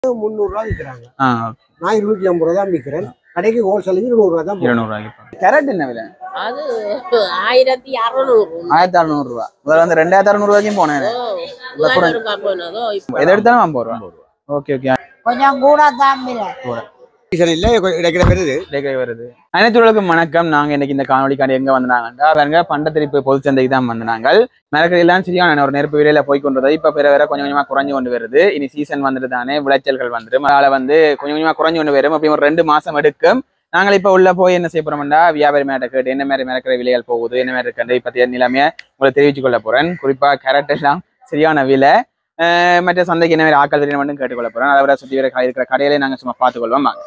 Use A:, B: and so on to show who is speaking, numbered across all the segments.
A: முந்நூறுரூவா விற்கிறாங்க
B: ஆ
A: நான் இருநூத்தி ஐம்பது ரூபா தான் விற்கிறேன் கடைக்கு ஹோல்சேலுக்கு இருநூறுவா தான் போடுறேன்.
B: இருநூறுவாய்க்கு கேரட் என்ன விலை
C: அது ஆயிரத்தி அறுநூறு
B: ஆயிரத்தி அறுநூறுவா முதல்ல வந்து ரெண்டாயிரத்தி அறுநூறுவாய்க்கும் போனேன்
C: மூவாயிரம் ரூபாய் போனதோ இப்ப
B: எதை எடுத்தாலும் ஐம்பது ரூபா ஓகே ஓகே
D: கொஞ்சம் கூட தான் விலை
A: சீசன் இல்லை கிடைக்கிற வருது
B: கிடைக்க வருது அனைத்துகளுக்கும் வணக்கம் நாங்க இன்னைக்கு இந்த காணொலிக்காண்டி எங்க வந்தாங்கன்றா பாருங்க பண்டத்திரிப்பு பொதுச்சந்தைக்கு தான் வந்தாங்க மரக்கறியெல்லாம் சரியான ஒரு நெருப்பு விலையில போய் கொண்டு இப்ப பிற வேற கொஞ்சம் கொஞ்சமா குறைஞ்சு கொண்டு வருது இனி சீசன் வந்துட்டு தானே விளைச்சல்கள் வந்துடும் அதனால வந்து கொஞ்சம் கொஞ்சமா குறைஞ்சு கொண்டு வரும் அப்படி ஒரு ரெண்டு மாசம் எடுக்கும் நாங்கள் இப்ப உள்ள போய் என்ன செய்ய போறோம்டா வியாபாரி மேட்ட கேட்டு என்ன மாதிரி மரக்கறி விலைகள் போகுது என்ன மாதிரி இருக்கு பத்திய நிலைமையை உங்களை தெரிவித்துக் கொள்ள போறேன் குறிப்பா கேரட் எல்லாம் சரியான விலை அஹ் மற்ற சந்தைக்கு என்ன மாதிரி ஆக்கள் விலை மட்டும் கேட்டுக்கொள்ள போறேன் அதை விட சுற்றி வர இருக்கிற கடையிலே நாங்க சும்மா பார்த்துக்கொள்வோம் வாங்க.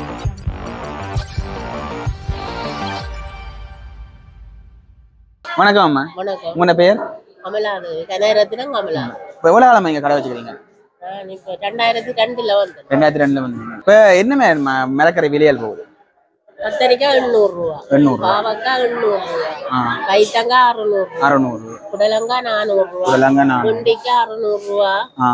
B: வணக்கம் அம்மா
C: வணக்கம்
B: உங்களோட பேர்
C: கமலாது கனகரத்தினம் கமலா
B: இப்போ எவ்வளோ காலமா இங்க கடை வச்சுக்கிறீங்க
C: நான் இப்ப ரெண்டாயிரத்தி ரெண்டுல வந்தேன்
B: ரெண்டாயிரத்தி ரெண்டுல வந்து இப்போ என்ன மாதிரி ம- மிளக்கறி விலையால் போகுது
C: கத்தரிக்காய் எண்ணூறு ரூபா
B: எண்ணூறு ரூபா
C: பாவக்காய் எண்ணூறு ரூபா
B: ஆ
C: கைத்தங்காய் அறுநூறு ரூபா
B: அறநூறு
C: புடலங்காய் நானூறு ரூபா
B: இதெல்லாங்க நான்
C: வெண்டிக்காய் அறுநூறு ரூபா
B: ஆ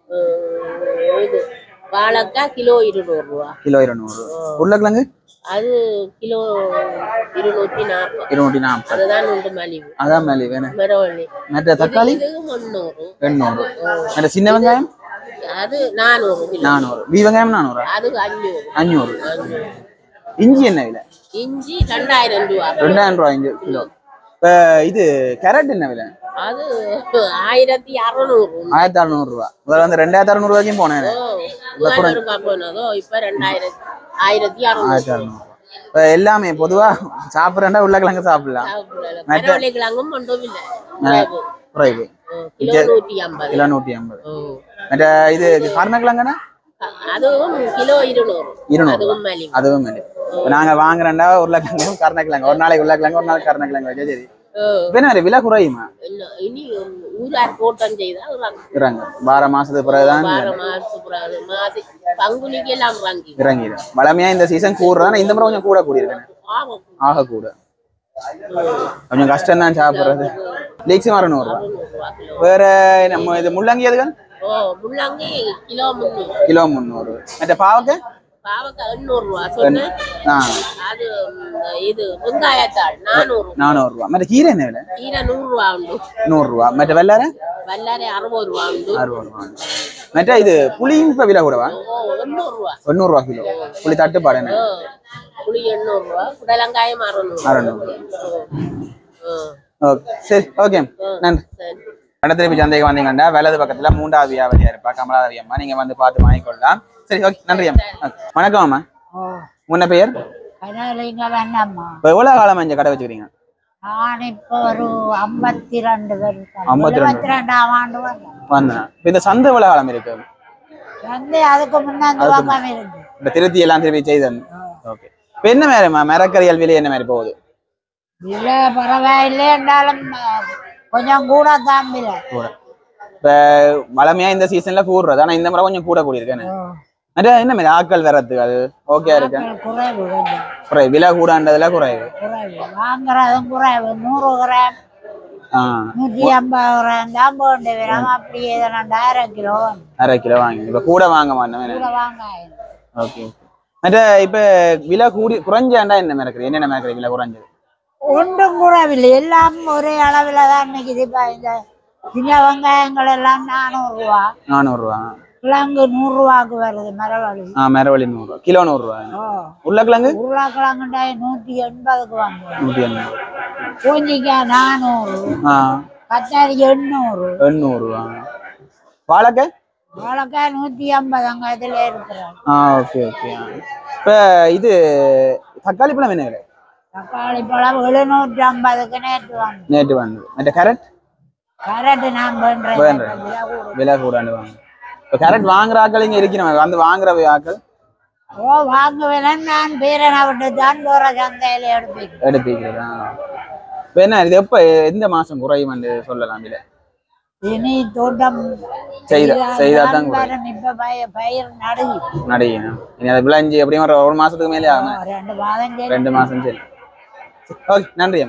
C: உம், இது வாழைக்காய் கிலோ இருநூறு ரூபா
B: கிலோ இருநூறு உருளைக்கிழங்கு
C: அது கிலோ இருநூத்தி நாற்பது
B: இருநூற்றி நாற்பது
C: அதுதான் உண்டு மலிவு
B: அதான் மேலே வேணும்
C: மரவள்ளி
B: மற்ற தக்காளி
C: இது முந்நூறு
B: எண்ணூறு மற்ற சின்ன வெங்காயம்
C: அது நானூறு கிலோ
B: நானூறு வீ வெங்காயம் நானூறா
C: அது அஞ்சூறு
B: அஞ்சூறு
C: அஞ்சூறு.
B: இஞ்சி என்ன விலை
C: இஞ்சி ரெண்டாயிரம் ரூபா
B: ரெண்டாயிரம் ரூபாய் இஞ்சி கிலோ இப்போ இது கேரட் என்ன விலை
C: அது ஆயிரத்தி அறுநூறு
B: ஆயிரத்தி அறுநூறு ரூபா முதல்ல வந்து ரெண்டாயிரத்தி அறுநூறு வரைக்கும் போனேன்
C: மூவாயிரம் ரூபாய் போனதோ இப்ப ரெண்டாயிரத்தி ஆயிரத்தி அறுநூறு
B: ஆயிரத்தி அறுநூறு இப்போ எல்லாமே பொதுவா சாப்பிட்றேன்டா உருளைக்கிழங்கு சாப்பிடலாம்
C: மரவள்ளி கிழங்கும் ஒன்றும் இல்லை குறைவு.
B: குறைவு
C: ஓ, கிலோ நூத்தி ஐம்பது
B: கிலோ நூற்றி ஐம்பது
C: ஓ.
B: மற்ற இது கருணக்கிழங்குனா
C: அ- அதுவும் கிலோ இருநூறு
B: இருநூறு
C: அதுவும் மலிவு
B: அதுவும் இல்லை இப்போ நாங்கள் வாங்குறேன்டா உருளைக்கிழங்கும் கருணக்கிழங்கு ஒரு நாளைக்கு உருளைக்கிழங்கு ஒரு நாளைக்கு கருணக்கிழங்கு வச்சா சரி
C: ஓ.
B: இப்போ என்ன விலை குறையுமா
C: இன்னும் இனி ஊரார் கூட்டம் செய்தா வாங்க.
B: இறங்கு வார மாசத்துக்கு பிறகுதான்
C: வார மாசத்துக்கு பிறகு மாசி பங்குனிக்கு எல்லாம் வாங்கி
B: இறங்கிடும் வளமையா இந்த சீசன் கூடுறதா இந்த முறை கொஞ்சம் கூட கூடியிருக்கேன்
C: ஆகும்
B: ஆக கூட கொஞ்சம் கஷ்டம் தான் சாப்பிடுறது லீக்ஸ் அறுநூறு ரூபா
C: ரூபா கிலோ
B: வேற நம்ம இது முள்ளங்கி எதுகள்
C: ஓ முள்ளங்கி கிலோ முந்நூறு
B: கிலோ முந்நூறு மற்ற பாவக்காய்
C: பாவக்காய் எண்ணூறு ரூபா சொன்னேன்
B: ஆ
C: அது ம், இது வெங்காயத்தாள் நானூறு
B: நானூறு ரூபா மற்ற கீரை என்ன விலை
C: கீரை நூறு ரூபா உண்டு
B: நூறு ரூபா மற்ற வெள்ளார
C: வல்லாரை அறுபது ரூபா உண்டு
B: அறுபது ரூபா மற்ற இது புளியும் இப்ப விலை கூடவா
C: ஓ எண்ணூறு ரூபா
B: எண்ணூறு ரூபா கிலோ புளி தட்டுப்பாடு என்ன
C: ஓ புளி எண்ணூறு ரூபா புடலங்காயம் அறுநூறு
B: அறுநூறு.
C: ஓ
B: ஓகே சரி ஓகே நன்றி
C: சரி
B: கடத்திருப்பி சந்தைக்கு வந்தீங்கன்னா வலது பக்கத்துல மூன்றாவது வியாபாரியா இருப்பா கமலாதவி அம்மா நீங்க வந்து பார்த்து வாங்கிக்கொள்ளலாம் சரி ஓகே நன்றி அம்மா Okay. வணக்கம் அம்மா
D: ஓ
B: உன்ன பெயர்
D: கனலிங்க வேண்டாம்மா
B: இப்போ எவ்வளவு காலமா இங்க கடை வச்சுக்கிறீங்க
D: நான் இப்போ ஒரு ஐம்பத்தி ரெண்டு வருஷம்
B: ஐம்பத்தி ரெண்டு.
D: எழுபத்தி ரெண்டாம் ஆண்டு வந்தேன்
B: வந்தேன் இப்போ இந்த சந்தை எவ்வளவு காலம் இருக்கு
D: வந்து அதுக்கு முன்னாடி பக்கம் இருந்து
B: இந்த திருத்தி எல்லாம் திருப்பி செய்து ஓகே இப்போ என்ன மாதிரிம்மா மரக்கறியல் விலை என்ன மாதிரி போகுது
D: விலை பரவாயில்லை என்றாலும் அஹ், கொஞ்சம் கூட தான் விலை
B: கூட இப்போ வளமையா இந்த சீசன்ல கூடுறது ஆனா இந்த முறை கொஞ்சம் கூட கூடியிருக்கேன்
D: ஓ,
B: மற்ற என்ன மாதிரி ஆட்கள் வரத்துகள் ஓகே இருக்கு
D: ஆட்கள் குறைவு கொஞ்சம்
B: குறைவு விலை கூடாண்டதுல குறைவு
D: குறைவு வாங்குறதும் குறைவு நூறு கிராம்
B: ஆ
D: நூற்றி ஐம்பது கிராம் தான் போண்டு வரும் அப்படியே ரெண்டாயிரம் கிலோ வந்து
B: அரை கிலோ வாங்கி இப்போ கூட வாங்க மாட்டோம்
D: கூட வாங்க
B: ஓகே மற்ற இப்போ விலை கூடி குறைஞ்சாண்டா என்ன மரக்கறி என்னென்ன மரக்கறி விலை குறைஞ்சது
D: ஒன்றும் குறைவில்லை எல்லாம் ஒரே அளவில் தான் நிற்குது இப்போ இந்த சின்ன வெங்காயங்கள் எல்லாம் நானூறுரூவா
B: நானூறுரூவா
D: கிழங்கு நூறுரூவாக்கு வருது மரவள்ளி
B: ஆ மரவள்ளி நூறுரூவா கிலோ நூறுரூவா
D: ஓ
B: உருளைக்கிழங்கு
D: உருளைக்கிழங்குண்டாய் நூற்றி எண்பதுக்கு வாங்குவோம்
B: நூற்றி எண்ணூறு
D: பூஞ்சிக்காய் நானூறு
B: ஆ
D: கத்தாரி எண்ணூறு
B: எண்ணூறுரூவா வாழைக்காய்
D: வாழைக்காய் நூற்றி ஐம்பது அங்கத்தில் இருக்கிறோம்
B: ஆ ஓகே ஓகே இப்போ இது தக்காளி பழம் என்ன விலை
D: தக்காளி பழம் எழுநூற்றி ஐம்பதுக்கு நேற்று வாங்க
B: நேற்று வந்து மற்ற கேரட்
D: கரண்ட் நான் பண்ணுறேன்
B: வேண்டேன். விலை கூடாண்டு வாங்க இப்போ கேரட் வாங்குற ஆட்கள் இங்கே இருக்கிறவங்க வந்து வாங்குற ஆட்கள்
D: ஓ வாங்குவேன் நான் பேரனை விட்டு தான் போகிற சந்தையில் எடுப்பேன்
B: எடுப்பீங்களா இப்போ என்ன இது எப்போ எந்த மாதம் குறையும் சொல்லலாம் விலை
D: இனி தோட்டம்
B: செய்த செய்தாதான்
D: தான்
B: குறையும்
D: வரும். இப்ப பய- பயிர் நடுவி
B: நடையணும் இனி அது விளைஞ்சி எப்படியும் ஒரு ஒரு மாசத்துக்கு மேலே ஆகும்
D: ரெண்டு மாதம் சரி.
B: ரெண்டு மாசம் சரி ஓகே நன்றி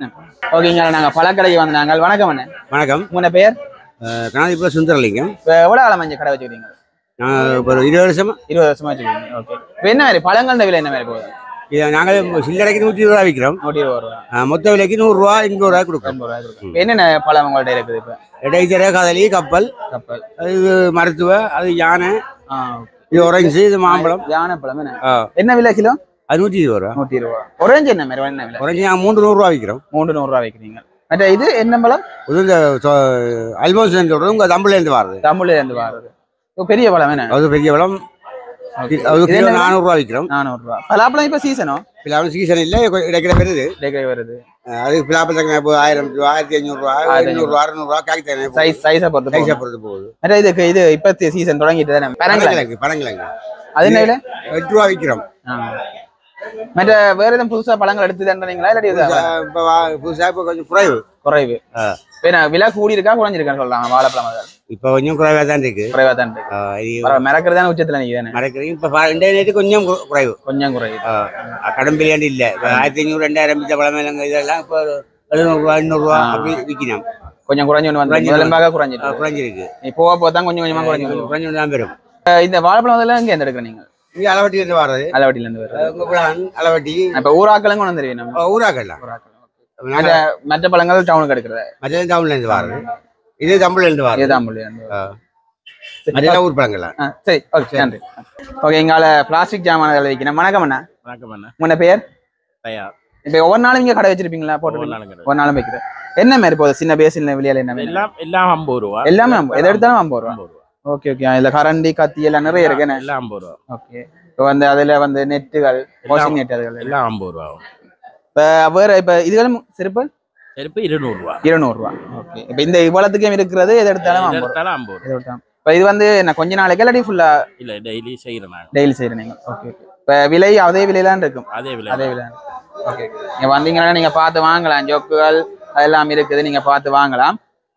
B: ஓகேங்க நாங்க பழக்கடைக்கு வந்தாங்க வணக்கம் அண்ணே
E: வணக்கம்
B: உங்க பேர்
E: அஹ் கணாதிபதி சுந்தரலிங்கம்
B: இப்போ எவ்வளோ காலம் மஞ்சள் கடை வச்சுக்கிறீங்க
E: நான் இப்போ ஒரு இருபது வருஷமா
B: இருபது வருஷமா வச்சிருக்கீங்க ஓகே இப்போ என்ன மாதிரி பழங்கள்ட விலை என்ன மாதிரி போகுது
E: இதை நாங்கள் சில்லறைக்கு நூற்றி இருபது ரூபா விற்கிறோம்
B: நூற்றி இருபது ரூபா
E: ஆ, மொத்த விலைக்கு நூறுரூவா எண்பது ரூபா கொடுக்கும்
B: எண்பது ரூபா இருக்கு இப்போ என்னென்ன பழம் உங்கள்ட்ட இருக்குது இப்போ
E: இடைத்தர கதலி கப்பல்
B: கப்பல்
E: இது மருத்துவ அது யானை
B: ஆ
E: இது ஒரஞ்சு இது மாம்பழம்
B: யானை பழம் என்ன
E: ஆ,
B: என்ன விலை கிலோ
E: அது நூற்றி இருபது ரூபா
B: நூற்றி இருபது ரூபா ஒரேஞ்சு என்ன மாதிரி என்ன விலை
E: ஒரஞ்சு நாங்கள் மூன்று நூறுரூவா விற்கிறோம்
B: மூன்று நூறுரூவா வைக்கிறீங்க மற்ற இது என்ன பழம்
E: இது இந்த அல்போன்ஸ் சொல்கிறது உங்கள் தமிழ்லேருந்து வருது
B: தமிழ்ல இருந்து வாருது இப்போ பெரிய பழம் என்ன
E: அது பெரிய பழம்
B: Okay.
E: அது
B: இது
E: கிலோ
B: என்ன விலை?
E: நானூறுரூவா விற்கிறோம்
B: நானூறுரூவா பலாப்பழம் இப்போ சீசனோ
E: பிலாப்பழம் சீசன் இல்லை இடைக்கிற வருது
B: டேக்கை வருது
E: அது பிலாப்பழத்துக்கு இப்போ ஆயிரம் ரூபா ஆயிரத்தி ஐநூறுரூவா
B: ஆயிரத்தி
E: ஐநூறுரூவா அறுநூறுவா காக்கி தானே
B: சைஸ் சைஸை பொறுத்து
E: சைஸை
B: போகும்.
E: பொறுத்து போகுது
B: மற்ற இதுக்கு இது இப்போ சீசன் தொடங்கிட்டு தானே பரங்கிழங்கு
E: பனங்கிழங்கு பனங்கிழங்கு
B: அது என்ன விலை
E: எட்டு ரூபா விற்கிறோம்
B: ஆ. மற்ற வேற எதுவும் புதுசா பழங்கள் எடுத்து தண்டீங்களா இல்லாட்டி இது
E: இப்போ புதுசாக இப்போ கொஞ்சம் குறைவு
B: குறைவு
E: ஆ.
B: வேணா விலை கூடி இருக்கா குறைஞ்சிருக்கான்னு சொல்லலாம் வாழைப்பழம் அது.
E: இப்போ கொஞ்சம் குறைவாக தான் இருக்கு
B: குறைவா தான் இருக்கு
E: ஆ, இது
B: பரவாயில்ல, மிரக்கிறது தானே உச்சத்துல நிக்குதானே
E: மறக்கிறீங்க இப்போ ரெண்டே நேரத்து கொஞ்சம் கு- குறைவு
B: கொஞ்சம் குறைவு
E: கடன் பிரியாண்டி இல்லை இப்போ ஆயிரத்தி ஐநூறு ரெண்டாயிரம் மிச்ச பழமேலங்க இதெல்லாம் இப்போ எழுநூறுவா எண்ணூறுவா அப்படி விற்கணும்
B: கொஞ்சம் குறைஞ்சு ஒன்று வந்து
E: குறைஞ்சு
B: முதலம்பாக குறைஞ்சிட்டு
E: குறைஞ்சிருக்கு
B: நீ போக போக தான் கொஞ்சம் கொஞ்சமா குறைஞ்சு வருது.
E: குறைஞ்சு தான் பெறும்
B: அஹ் இந்த வாழைப்பழம் அதெல்லாம் எங்க எடுக்கிற நீங்க
E: இங்கே அளவட்டிலேருந்து வர்றது
B: அளவட்டில இருந்து வருது
E: உங்கள் பிளான் அளவட்டி
B: இப்ப ஊராக்களும் கொண்டு வந்துருவீங்க நம்ம
E: ஊராக்கல்லாம்
B: ஊராக்கள் மற்ற மற்ற பழங்கள் டவுனுக்கு எடுக்கிறது
E: மற்ற தமிழ்லேருந்து வர்றது இது தமிழ்லேருந்து வர்றது
B: இதுதான் புள்ளி அந்த
E: மற்ற ஊர் பழங்கள்லாம்
B: ஆ, சரி ஓகே நன்றி ஓகே எங்கால பிளாஸ்டிக் ஜாமான்கள் வைக்கணும் வணக்கம் அண்ணா
F: வணக்கம் அண்ணா
B: உங்களோட பேர்
F: தயார்
B: இப்ப ஒவ்வொரு நாளும் இங்க கடை வச்சிருப்பீங்களா
F: ஒவ்வொரு
B: போட்டு
F: நாளும் கிடையாது.
B: ஒரு நாளும் வைக்கிறேன் என்ன மாதிரி போகுது சின்ன பேஸ் சின்ன வெளியால என்ன மாதிரி?
F: எல்லாம் எல்லாம் ஐம்பது ரூபா
B: எல்லாமே ஐம்பது. எதை எடுத்தாலும் ஐம்பது ரூபா.
F: ஐம்பது ரூபா
B: ஓகே ஓகே இதுல கரண்டி கத்தி எல்லாம் நிறைய இருக்கு என்ன
F: எல்லாம் ஐம்பது ரூபா
B: ஓகே இப்போ வந்து அதுல வந்து நெட்டுகள்
F: எல்லாம்
B: வாஷிங் நெட் அதுகள்
F: எல்லாம் ஐம்பது ரூபா ஆகும்
B: இப்ப வேற இப்ப இதுகளும் சிறப்பு
F: செருப்பு இருநூறு ரூபா
B: இருநூறு ரூபா ஓகே இப்ப இந்த இவ்வளத்துக்கும் இருக்கிறது எதை எடுத்தாலும்
F: எது
B: ஐம்பது ரூபா.
F: எடுத்தாலும் ஐம்பது ரூபா
B: எதை எடுத்தாலும் இப்ப இது வந்து என்ன கொஞ்ச நாளைக்கு இல்லாட்டி ஃபுல்லா
F: இல்ல டெய்லி செய்யறேன் நான்
B: டெய்லி செய்யறேன் நீங்க ஓகே ஓகே இப்ப விலை அதே விலையில இருக்கும்
F: அதே விலை
B: அதே விலை ஓகே நீங்க வந்தீங்கன்னா நீங்க பார்த்து வாங்கலாம் ஜோக்குகள் அதெல்லாம் இருக்குது நீங்க பார்த்து வாங்கலாம்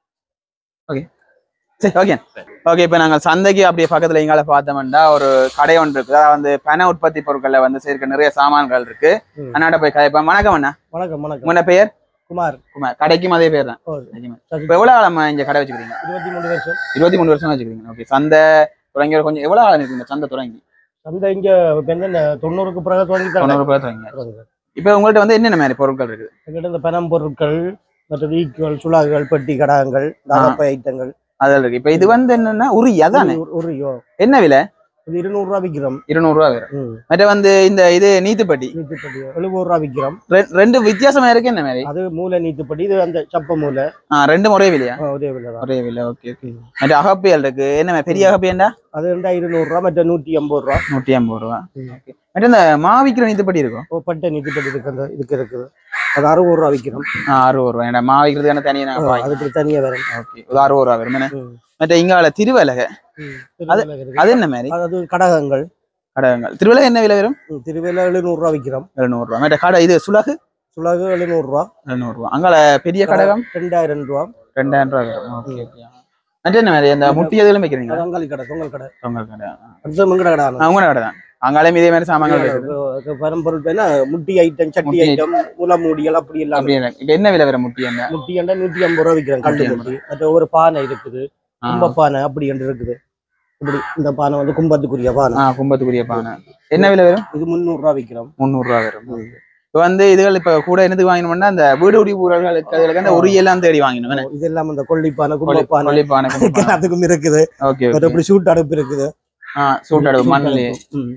B: ஓகே சரி ஓகே ஓகே இப்போ நாங்கள் சந்தைக்கு அப்படியே பக்கத்துல எங்கால பார்த்தோம்னா ஒரு கடை ஒன்று இருக்குது அதாவது வந்து பண உற்பத்தி பொருட்கள்ல வந்து சேர்க்க நிறைய சாமான்கள் இருக்கு
A: ம்.
B: அண்ணாட்ட போய் கதைப்பேன் வணக்கம் அண்ணா
A: வணக்கம் வணக்கம்
B: உங்களோட பெயர்
A: குமார்
B: குமார் கடைக்கும் அதே பேர் தான்
A: ஓ,
B: இப்போ எவ்வளவு காலமா இங்க கடை வச்சுக்கிறீங்க
A: இருபத்தி மூணு வருஷம்
B: இருபத்தி மூணு வருஷம் வச்சுக்கிறீங்க ஓகே சந்தை தொடங்கி ஒரு கொஞ்சம் எவ்வளவு காலம் இருக்கு இந்த சந்தை தொடங்கி
A: சந்தை இங்க இப்ப என்ன தொண்ணூறுக்கு பிறகு தொடங்கி
B: தொண்ணூறு பேர் தொடங்கி இப்போ உங்கள்ட்ட வந்து என்னென்ன மாதிரி பொருட்கள் இருக்குது
A: எங்கிட்ட இந்த பணம் பொருட்கள் மற்ற வீக்குகள் சுலாகுகள் பெட்டி கடாகங்கள் நகப்பை ஐட்டங்கள்
B: அதில் இருக்கு இப்போ இது வந்து என்னன்னா உரி அதானே
A: ஒரு- ஒரு யோ
B: என்ன விலை
A: இது இருநூறு ரூபா விற்கிறோம்
B: இருநூறு ரூபா வரும்
A: ம்.
B: மற்ற வந்து இந்த இது நீத்துப்பட்டி
A: நீத்துப்பட்டி எழுபது ரூபா விற்கிறோம்
B: ரெ- ரெண்டு வித்தியாசமா இருக்கு என்ன மாதிரி
A: அது மூலை நீத்துப்பட்டி இது அந்த சப்ப மூலை
B: ஆ ரெண்டு ஒரே விலையா
A: ஆ, ஒரே விலை தான்
B: ஒரே விலை ஓகே ஓகே மற்ற அகப்பியல் இருக்கு என்ன மாதிரி? பெரிய அகப்பியண்டா
A: அது இருந்தா இருநூறு ரூபா மற்ற நூற்றி ஐம்பது ரூபா
B: நூற்றி ஐம்பது ரூபா
A: ம்.
B: ஓகே மற்ற இந்த மாவிக்கிற நீத்துப்பட்டி இருக்கும்
A: ஓ, பட்டை நீத்துப்பட்டி இருக்கு அந்த இதுக்கு இருக்குது அது அறுபது ரூபா விற்கிறோம்
B: ஆ அறுபது ரூபா ஏன்னா மாவிக்கிறதுக்கான தனியாக
A: ஆ,
B: நாங்கள் பாய்
A: அதுக்கு தனியா வரும்
B: ஓகே ஒரு அறுபது ரூபா வரும் என்ன?
A: ம்.
B: மற்ற இங்கால திருவலகை
A: ம்.
B: அது-
A: திருவிழா இருக்குது.
B: அது என்ன மாதிரி
A: அது கடகங்கள்
B: கடகங்கள் திருவிலகை என்ன விலை வரும்
A: ம், திருவிழா எழுநூறு ரூபா விற்கிறோம்
B: எழுநூறு ரூபா மற்ற கடை இது சுலகு
A: சுலகு எழுநூறு ரூபா
B: எழுநூறு ரூபா அங்கால பெரிய கடகம்
A: ரெண்டாயிரம் ரூபா
B: ரெண்டாயிரம் ரூபா வரும் ஓகே ஓகே மற்ற என்ன மாதிரி அந்த முட்டி எதுவும் வைக்கிறீங்களா
A: அது அங்காளி கடை தொங்கல் கடை
B: உங்கள் கடை
A: அடுத்த மங்கட கடை ஆனா.
B: அவங்க கடை தான் அங்காலையும் இதே மாதிரி சாமான்கள் இருக்குது
A: அது பரம்பொருள் பேனா முட்டி ஐட்டம் சட்டி
B: முட்டி
A: ஐட்டம் முளமூடிகள் அப்படி எல்லாம்
B: அப்படி இல்லை. இப்ப என்ன விலை வர முட்டி என்ன
A: முட்டி எல்லாம் நூற்றி ஐம்பது ரூபா விற்கிறேன் கண்டு
B: நூற்றி
A: முட்டி மற்ற ஒரு பானை இருக்குது
B: ஆ.
A: கும்பப்பானை அப்படி என்று இருக்குது இப்படி இந்த பானை வந்து கும்பத்துக்குரிய பானை
B: ஆ கும்பத்துக்குரிய பானை என்ன விலை வரும்
A: இது முந்நூறு ரூபா விற்கிறோம்
B: முந்நூறு ரூபா வரும் இப்போ வந்து இதுகள் இப்ப கூட என்னதுக்கு வாங்கணும்னா அந்த வீடு உடி ஊழல்களுக்கு அதுகளுக்கு அந்த உரியெல்லாம் தேடி வாங்கணும்
A: இதெல்லாம் இந்த கொல்லிப்பானை கும்பப்பானை
B: கொல்லிப்பானை
A: அதுக்கும் இருக்குது
B: ஓகே
A: மற்ற இப்படி சூட் அடுப்பு இருக்குது
B: ஆ சூட்டடு மண்ணிலே
A: ம்.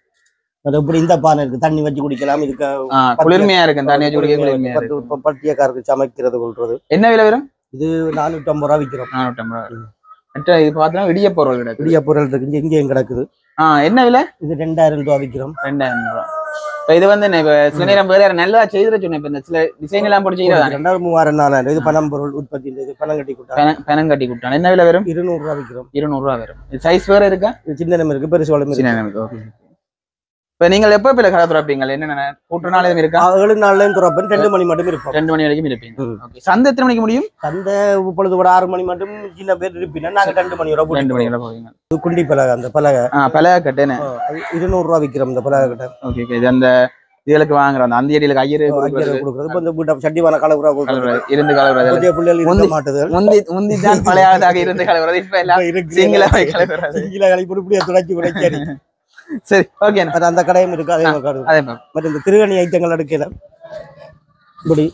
A: மற்ற இப்படி இந்த பானை இருக்கு தண்ணி வச்சு குடிக்கலாம் இதுக்கு
B: ஆ குளிர்மையா இருக்கு தண்ணி வச்சு குடிக்க குளிர்மையா இருக்கு
A: பத்து- ப- பட்டியக்காரருக்கு சமைக்கிறது கொள்றது
B: என்ன விலை வரும்
A: இது நானூற்றி ஐம்பது ரூபா விற்கிறோம்
B: நானூற்றம்பது ரூபா வரும். மற்ற இது பார்த்தோம்னா இடிய பொருள் கிடக்கு
A: இடியா பொருள் இருக்கு இங்க இங்கேயும் கிடக்குது
B: ஆ என்ன விலை
A: இது ரெண்டாயிரம் ரூபா விற்கிறோம்
B: ரெண்டாயிரம் ரூபா இப்போ இது வந்து என்ன இப்ப சில நேரம் வேற யாரும் நல்லா செய்திட சொன்னேன் இப்ப இந்த சில டிசைன் எல்லாம் போட்டு செய்யறதானே
A: ரெண்டாயிரம் மூவாயிரம் நாலாயிரம் இது பணம் பொருள் உற்பத்தி இந்த இது பணம் கட்டி கொடுத்தா
B: பெனம் கட்டி கொடுத்தாங்க என்ன விலை வரும்
A: இருநூறு ரூபா விற்கிறோம்
B: இருநூறு ரூபா வரும் சைஸ் வேற இருக்கா
A: இது சின்ன நிலம் இருக்கு பெருசு வளம்
B: சின்ன
A: இருக்கு
B: நமக்கு ஓகே இப்ப நீங்கள் எப்ப பிள்ளை கடை திறப்பீங்க என்னென்ன கூட்டு நாள் எதுவும் இருக்கா
A: ஏழு நாள்லயும் துறப்பன் ரெண்டு மணி மட்டும் இருப்போம்
B: ரெண்டு மணி வரைக்கும் இருப்பீங்க
A: ம்.
B: ஓகே சந்தை எத்தனை மணிக்கு முடியும்
A: சந்தை இப்பொழுது ஒரு ஆறு மணி மட்டும் சின்ன பேர் இருப்பினா நாங்க ரெண்டு மணி வரை
B: ரெண்டு மணி
A: போட்டு
B: வரை போவீங்க
A: இது குண்டி பலகை அந்த பலகை
B: ஆ பலகை கட்டுன்னு
A: ஆ, அது இருநூறு ரூபா விற்கிறோம் இந்த பலகை கிட்ட
B: ஓகே ஓகே இது அந்த இதுகளுக்கு வாங்குறோம் அந்த அந்த அடியில ஐயரு
A: ஐக்கியம் கொடுக்குறது இப்போ இந்த வீட்டை சட்டிவான கலவுரா கொடுக்குறது
B: இருந்து கலவுறது
A: புதிய பிள்ளைகள் இருக்க
B: முந்தி-
A: மாட்டுது
B: முந்தி முந்தி தான் பழைய ஆளாக இருந்து கலவுறது இப்ப எல்லாம் சிங்கள கலவுறது
A: சிங்கில கழிப்பு இப்படியே துடைச்சி உடைச்சி அடி
B: சரி ஓகே
A: அது அந்த கடையும் இருக்கு அதே மாதிரி கடை.
B: அதே மாதிரி
A: மற்ற இந்த திருகணி ஐட்டங்கள் எடுக்கல இப்படி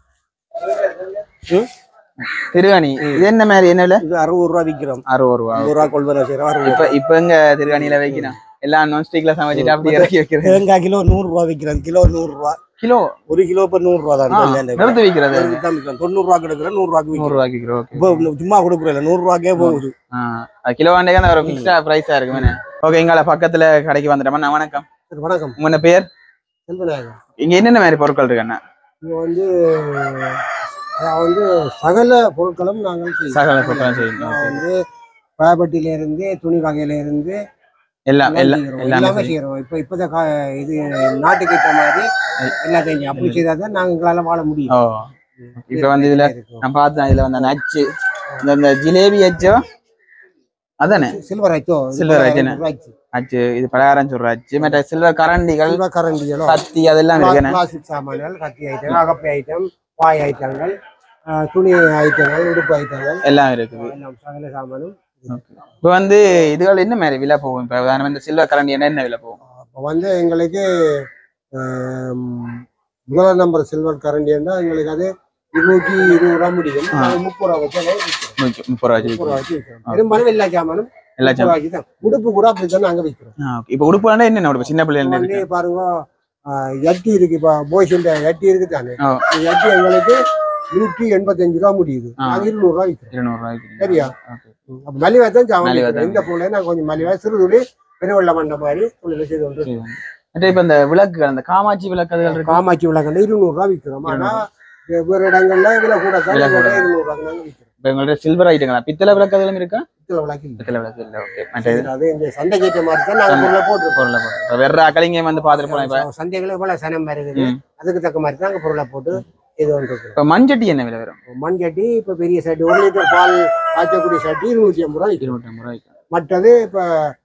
A: ம்?
B: திருவாணி இது என்ன மாதிரி என்ன விலை
A: இது அறுபது ரூபா விற்கிறோம்
B: அறுபது ரூபா
A: அறுபது ரூபா கொள்வனை செய்யறோம் அறுபது
B: இப்ப இப்ப எங்க திருவாணியில வைக்கிறோம் எல்லாம் நான் ஸ்டிக்ல சமைச்சிட்டு அப்படி இறக்கி வைக்கிறது
A: தேங்காய் கிலோ நூறு ரூபா விற்கிறோம் கிலோ நூறு ரூபா
B: கிலோ
A: ஒரு கிலோ இப்ப நூறு ரூபா தான்
B: ஆ,
A: இந்த
B: நிறுத்தி வைக்கிறது
A: நேரத்துக்கு தான் விற்கிறோம் தொண்ணூறு ரூபா எடுக்கிறோம் நூறு ரூபாய்க்கு
B: நூறு
A: விற்கிறோம்
B: ரூபாய்க்கு கிலோ ஓகே
A: இப்போ சும்மா கொடுக்குறேன் நூறு ரூபாய்க்கே போகுது
B: அது கிலோ வாண்டே தான் ஒரு ஃபிக்ஸ்டா பிரைஸா இருக்குமே ஓகே எங்கள பக்கத்துல கடைக்கு வந்துட்டோமா நான் வணக்கம்
A: சரி, வணக்கம்
B: உங்க பேர்
A: செல்வநாயகம்
B: இங்க என்னென்ன மாதிரி பொருட்கள் இருக்குண்ணா
A: இங்க வந்து அஹ் வந்து சகல பொருட்களும் நாங்கள் செய்வோம்.
B: சகல பொருட்களும் செய்யுங்க
A: நான்
B: Okay.
A: வந்து பயப்பட்டியில இருந்து துணி வகையில இருந்து
B: எல்லாம் எல்லாம்
A: செய்கிறோம்.
B: எல்லாமே
A: எல்லாமே
B: செய்யுங்க.
A: செய்யறோம் இப்ப இப்பதான் கா- இது நாட்டுக்கு ஏற்ற மாதிரி எல்லாத்தையும் செய்யும். அப்படி செய்தாதான் நாங்க எங்களால வாழ முடியும்
B: ஓ இப்ப வந்து இதுல நான் பார்த்தேன் இதுல வந்து நச்சு இந்த இந்த ஜிலேபி அச்சோ அதானே
A: சில்வர் ஆச்சோ
B: Silver ஆச்சுன்னு. அச்சு இது பலகாரம் சொல்ற அச்சு மற்ற சில்வர் கரண்டிகள்
A: சில்வர் கரண்டிகளோ
B: கத்தி அதெல்லாம் இருக்குண்ணே
A: பிளாஸ்டிக் சாமான்கள் கத்தி ஐட்டம் அகப்பை ஐட்டம் பாய் ஐட்டங்கள் அஹ் துணி ஐட்டங்கள் உடுப்பு ஐட்டங்கள்
B: எல்லாம் இருக்குது
A: எல்லாம் சகல சாமானும்
B: இப்ப வந்து இதுகள் என்ன மாதிரி விலை போகும் இப்ப உதாரணமா இந்த சில்வர் கரண்டி என்ன என்ன விலை போகும்
A: அப்போ வந்து எங்களுக்கு ஆம், முதல் நம்பர் சில்வர் கரண்டின்னா எங்களுக்கு அது இருநூற்றி இருபது ரூபா முடியும்
B: ஆ.
A: நாங்க முப்பது ரூபா வச்சு அதை விற்கிறோம்.
B: முப்பது முப்பது ரூபா வச்சு
A: முப்பது ரூபா
B: விற்கும்.
A: வச்சு விற்கிறோம் பெரும்பாலும் எல்லா சாமானும்
B: எல்லா
A: முப்பது ரூபாய்க்கு தான் உடுப்பு கூட அப்படித்தான் நாங்க விற்கிறோம்
B: ஆ, okay. இப்ப உடுப்பு என்ன உடுப்பு சின்ன பிள்ளைங்க
A: இப்ப வந்து பாருங்க ஆ, எட்டி இருக்கு இப்போ பாய்ஸ் எட்டி இருக்கு தானே
B: ஆ.
A: இந்த எட்டி எங்களுக்கு நூற்றி எண்பத்தஞ்சு ரூபா முடியுது
B: ஆ.
A: நாங்க இருநூறு ரூபா விற்கிறோம்
B: இருநூறு ரூபாய்க்கு
A: சரியா
B: Okay.
A: அப்ப மலிவா தான் சாமான்
B: மலிவா
A: விற்கிறோம்.
B: தான்.
A: இந்த பொருளை நாங்க கொஞ்சம் மலிவா சிறு துளி பெருவெள்ள மண்ட மாதிரி தொழிலை செய்து கொண்டு
B: சரி. மற்ற இப்ப இந்த விளக்குகள் அந்த காமாட்சி விளக்குகள் இருக்கு
A: காமாட்சி விளக்கண்ட இருநூறு ரூபா விற்கிறோம் ஆனா வெவ்வேறு இடங்கள்ல விலை கூட தான்
B: விலை கூட.
A: இருநூறு ரூபா நாங்க விற்கிறோம்
B: இப்ப உங்கள்ட்ட சில்வர் ஐட்டங்களா பித்தளை விளக்குகளும் இருக்கா
A: பித்தளை விளக்கு இல்லை.
B: பித்தளை விளக்கு இல்ல ஓகே மற்ற இது
A: அது இந்த சந்தைக்கு ஏற்ற மாதிரி தான் நாங்க பொருளை போட்டுருக்கோம்
B: பொருளை போட்டு இப்ப வேற அக்கலிங்க வந்து பாத்துட்டு போலாம் இப்ப
A: சந்தைகளை போல சனம் வருது
B: ம்.
A: அதுக்கு தக்க மாதிரி தான் நாங்க பொருளை போட்டு இது வந்துருக்கோம்
B: இப்ப மண்சட்டி என்ன விலை வரும்
A: மண் சட்டி இப்ப பெரிய சட்டி ஒரு லிட்டர் பால் காய்ச்சக்கூடிய சட்டி இருநூத்தி ஐம்பது ரூபா விற்கிறோம்
B: இருநூற்றி ஐம்பது ரூபாய்க்கு
A: மற்றது இப்ப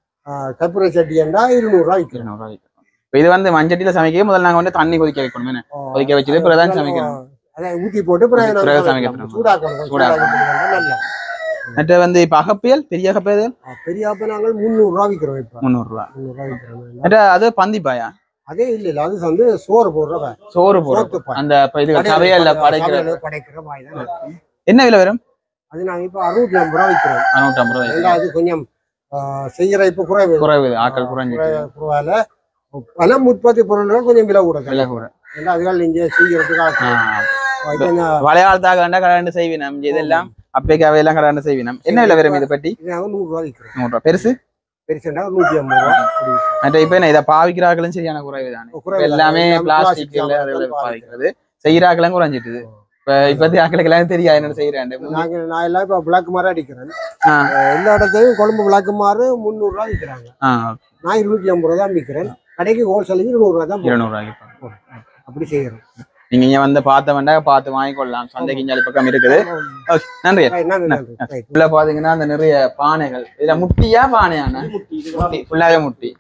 A: ஆ, கற்பூர சட்டி என்றா இருநூறு ரூபா விற்கிறோம்
B: இருநூறு ரூபாய்க்கு இப்ப இது வந்து மண்சட்டியில சமைக்க முதல்ல நாங்க வந்து தண்ணி கொதிக்க வைக்கணும் என்ன? கொதிக்க வச்சுட்டு பிறகு தான் சமைக்கணும்
A: அதை ஊத்தி போட்டு பிறகு நாங்க
B: பிறகு
A: சமைக்கணும்.
B: சமைக்கணும்.
A: சூடாக்கணும்
B: சூடாக்கணும்.
A: சூடாக்கணும் நல்லா
B: மற்ற வந்து இப்ப அகப்பியல் பெரிய அகப்பியல்
A: ஆ, பெரிய அப்ப நாங்கள் முந்நூறு ரூபா விற்கிறோம் இப்ப
B: முந்நூறு ரூபா
A: முந்நூறு ரூபா விற்கிறோம்
B: மற்ற அது பந்திப்பாயா
A: அதே இல்ல இல்ல அது வந்து சோறு போடுற
B: சோறு போடுறது
A: சோத்து பாய்.
B: அந்த இப்ப இது சவையல்ல படைக்கிற
A: சமையல்ல படைக்கிற பாய் தான் அது.
B: என்ன விலை வரும்
A: அது நாங்க இப்ப அறுநூத்தி ஐம்பது ரூபா விற்கிறோம்
B: அறுநூற்றி ஐம்பது ரூபாய்
A: ரெண்டாவது கொஞ்சம் ஆ, செய்யற இப்ப குறைவு
B: குறைவு ஆக்கள் குறைஞ்சிட்டு
A: குறை- குறைவால பணம் உற்பத்தி பொருள்கள் கொஞ்சம் விலை கூட
B: விலை கூட
A: ஏன்னா அதுகள் இங்கே செய்யறதுக்கு ஆசை.
B: ஆ.
A: இப்ப இந்த
B: வளையாளத்தாக கண்டா கடாண்டு செய்வினம் இதெல்லாம் அப்பைக்கு அவையெல்லாம் கடாண்டு செய்வினம் என்ன விலை வரும் இதை பற்றி
A: இது நாங்க நூறு ரூபா விற்கிறோம்
B: நூறு ரூபா பெருசு
A: பெருசுண்டா நூத்தி ஐம்பது ரூபா அப்படி விற்கிறோம்.
B: மற்ற இப்ப என்ன இதை பாவிக்கிறார்களும் சரியான குறைவு தானே
A: குறைவு
B: இப்ப எல்லாமே
A: தான்.
B: பிளாஸ்டிக்
A: சாமான்
B: அதுல
A: தான்
B: பாவிக்கிறது செய்யறாக்களும் குறைஞ்சிட்டுது இப்ப இப்பத்தி ஆக்களுக்கு எல்லாம் தெரியாது என்ன செய்யறாண்டு
A: நாங்க நான் எல்லாம் இப்ப பிளாக் மாறு அடிக்கிறேன்
B: ஆ.
A: அஹ் எல்லா இடத்தையும் கொழும்பு விளக்கு மாறு முந்நூறு ரூபா விற்கிறாங்க
B: ஆ
A: நான் இருநூத்தி ஐம்பது ரூபா தான் விற்கிறேன் கடைக்கு ஹோல்சேலுக்கு இருநூறு ரூபா தான் போடுறேன்.
B: இருநூறு ரூபாய்க்கு
A: அப்படி செய்யறோம்
B: நீங்க இங்க வந்து பார்த்த வேண்டாம் பார்த்து வாங்கிக்கொள்ளலாம் சந்தைக்கு இஞ்சாலி பக்கம் இருக்குது ஓகே நன்றி
A: Right, நன்றி நன்றி Right.
B: உள்ள பாத்தீங்கன்னா அந்த நிறைய பானைகள் இதுல முட்டியா பானையாண்ணா முட்டி ஃபுல்லாவே முட்டி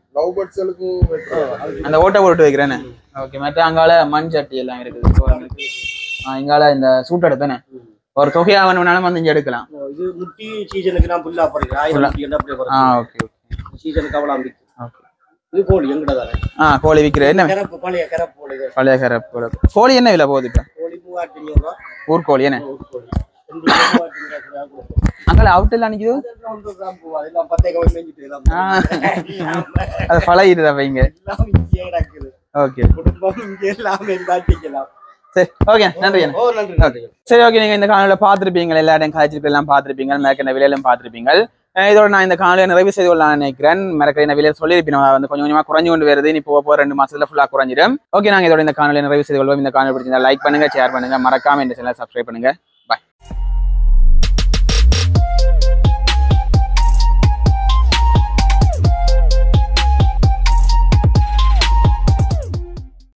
B: அந்த ஓட்டை போட்டு வைக்கிறேன்னு ஓகே மற்ற அங்கால மண் சட்டி எல்லாம் இருக்குது ஆ, இங்கால இந்த சூட்டெடுத்தானே ஒரு தொகையா வேணும்னாலும் வந்து இங்க எடுக்கலாம்
G: இது முட்டி சீசனுக்கு நான் புல்லா போடுறேன் ஆயிரம்
B: புல்லா.
G: முட்டி என்ன அப்படியே
B: ஆ
G: போடுறேன்
B: ஓகே ஓகே
G: சீசனுக்கு அவ்வளோ அம்பிக்கு
B: ஓகே
G: இது கோழி எங்கிட்ட தானே
B: ஆ கோழி விற்கிற என்ன
G: கரப்பு பழைய கரப்பு கோழி இது.
B: பழைய கரை கோழி என்ன விலை போகுது இப்ப
G: கோழி மூவாயிரத்தி ஐநூறு ரூபா
B: ஊர் கோழி என்ன
G: ஒரு கோழி ரெண்டு கோழி மூவாயிரத்தி ஐநூறு ரூபா கொடுக்கும்.
B: அங்கால அவுட்டெல்லாம் நிக்குது
G: அதெல்லாம் ஒன்று கிராம் போவா. எல்லாம் பத்தே கவலை மேய்ஞ்சிட்டு எல்லாம்
B: ஆ. அது பழகிடுதா வைங்க
G: எல்லாம் இங்கே கிடக்குது
B: ஓகே
G: குடும்பம் இங்கே எல்லாமே தாட்டிக்கலாம்
B: சரி ஓகே நன்றி அண்ணா.
G: ஓ நன்றி நன்றி
B: சரி ஓகே நீங்க இந்த காணொலியில பார்த்திருப்பீங்க எல்லா இடம் காய்ச்சிருப்பு எல்லாம் பார்த்திருப்பீங்க மேற்கண்ட விலையிலும் பார்த்திருப்பீங்க அஹ் இதோட நான் இந்த காணொலியை நிறைவு செய்து கொள்ளலாம் நினைக்கிறேன் மறக்கிற இந்த விலையை சொல்லியிருப்பேன் வந்து கொஞ்சம் கொஞ்சமா குறைஞ்சு கொண்டு வருது இனி போக போக ரெண்டு மாசத்துல ஃபுல்லா குறைஞ்சிடும் ஓகே நாங்க இதோட இந்த காணொலியை நிறைவு செய்து கொள்வோம் இந்த காணொலி பிடிச்சிருந்தா லைக் பண்ணுங்க ஷேர் பண்ணுங்க மறக்காம இந்த சேனலை சப்ஸ்கிரைப் பண்ணுங்க பாய்